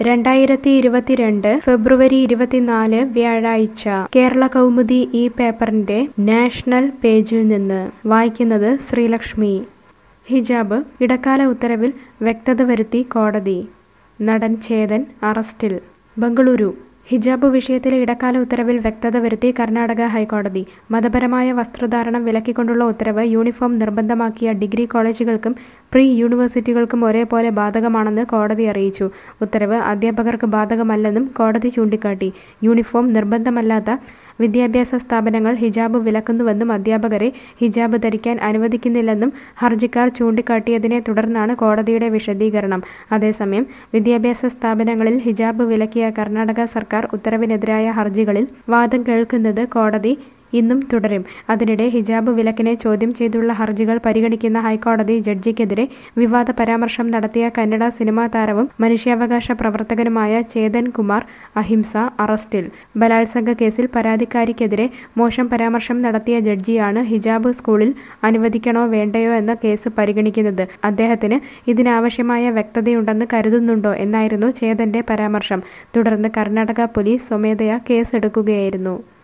രണ്ടായിരത്തി ഇരുപത്തിരണ്ട് ഫെബ്രുവരി ഇരുപത്തിനാല് വ്യാഴാഴ്ച കേരള കൗമുദി ഈ പേപ്പറിന്റെ നാഷണൽ പേജിൽ നിന്ന് വായിക്കുന്നത് ശ്രീലക്ഷ്മി ഹിജാബ് ഇടക്കാല ഉത്തരവിൽ വ്യക്തത വരുത്തി കോടതി നടൻ ചേതൻ അറസ്റ്റിൽ ബംഗളൂരു ഹിജാബ് വിഷയത്തിലെ ഇടക്കാല ഉത്തരവിൽ വ്യക്തത വരുത്തി കർണാടക ഹൈക്കോടതി മതപരമായ വസ്ത്രധാരണം വിലക്കിക്കൊണ്ടുള്ള ഉത്തരവ് യൂണിഫോം നിർബന്ധമാക്കിയ ഡിഗ്രി കോളേജുകൾക്കും പ്രീ യൂണിവേഴ്സിറ്റികൾക്കും ഒരേപോലെ ബാധകമാണെന്ന് കോടതി അറിയിച്ചു ഉത്തരവ് അധ്യാപകർക്ക് ബാധകമല്ലെന്നും കോടതി ചൂണ്ടിക്കാട്ടി യൂണിഫോം നിർബന്ധമല്ലാത്ത വിദ്യാഭ്യാസ സ്ഥാപനങ്ങൾ ഹിജാബ് വിലക്കുന്നുവെന്നും അധ്യാപകരെ ഹിജാബ് ധരിക്കാൻ അനുവദിക്കുന്നില്ലെന്നും ഹർജിക്കാർ ചൂണ്ടിക്കാട്ടിയതിനെ തുടർന്നാണ് കോടതിയുടെ വിശദീകരണം അതേസമയം വിദ്യാഭ്യാസ സ്ഥാപനങ്ങളിൽ ഹിജാബ് വിലക്കിയ കർണാടക സർക്കാർ ഉത്തരവിനെതിരായ ഹർജികളിൽ വാദം കേൾക്കുന്നത് കോടതി ഇന്നും തുടരും അതിനിടെ ഹിജാബ് വിലക്കിനെ ചോദ്യം ചെയ്തുള്ള ഹർജികൾ പരിഗണിക്കുന്ന ഹൈക്കോടതി ജഡ്ജിക്കെതിരെ വിവാദ പരാമർശം നടത്തിയ കന്നഡ സിനിമാ താരവും മനുഷ്യാവകാശ പ്രവർത്തകനുമായ ചേതൻ കുമാർ അഹിംസ അറസ്റ്റിൽ ബലാത്സംഗ കേസിൽ പരാതിക്കാരിക്കെതിരെ മോശം പരാമർശം നടത്തിയ ജഡ്ജിയാണ് ഹിജാബ് സ്കൂളിൽ അനുവദിക്കണോ വേണ്ടയോ എന്ന കേസ് പരിഗണിക്കുന്നത് അദ്ദേഹത്തിന് ഇതിനാവശ്യമായ വ്യക്തതയുണ്ടെന്ന് കരുതുന്നുണ്ടോ എന്നായിരുന്നു ചേതന്റെ പരാമർശം തുടർന്ന് കർണാടക പോലീസ് സ്വമേധയാ കേസെടുക്കുകയായിരുന്നു